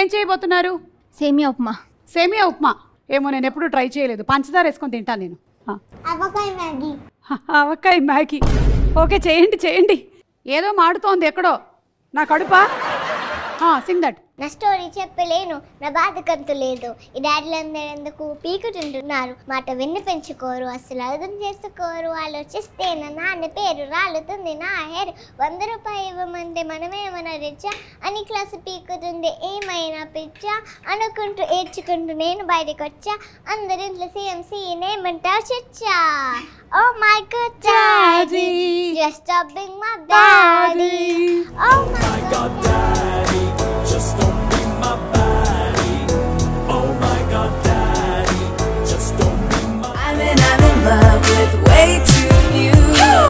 ఏం చేయబోతున్నారు సేమియా ఉప్మా సేమియా ఉప్మా ఏమో నేను ఎప్పుడూ ట్రై చేయలేదు పంచదార వేసుకొని తింటాను నేను ఆ. అవకాయ మ్యాగీ ఆవకాయ మ్యాగీ ఓకే చేయండి చేయండి ఏదో మాడుతోంది ఎక్కడో నా కడుపా సింగ్ దట్ నా స్టోరీ చెప్పలేను నా బాధ కంతు లేదు ఈ డాడీలందరూ ఎందుకు పీకుతుంటున్నారు మాట విన్ని పెంచుకోరు అసలు అర్థం చేసుకోరు ఆలోచిస్తే నా నాన్న పేరు రాలుతుంది నా హెయిర్ వంద రూపాయలు ఇవ్వమంటే మనమేమన్నా రిచ్చా అని క్లాస్ పీకుతుంది ఏమైనా పిచ్చా అనుకుంటూ ఏడ్చుకుంటూ నేను బయటకు వచ్చా అందరింట్లో సిఎంసి నేమంటారు చిచ్చా oh my good daddy just stopping my daddy oh my God, Daddy, just don't be my baddie. Oh my God, Daddy, just don't be my. I'm in, I'm in love with way too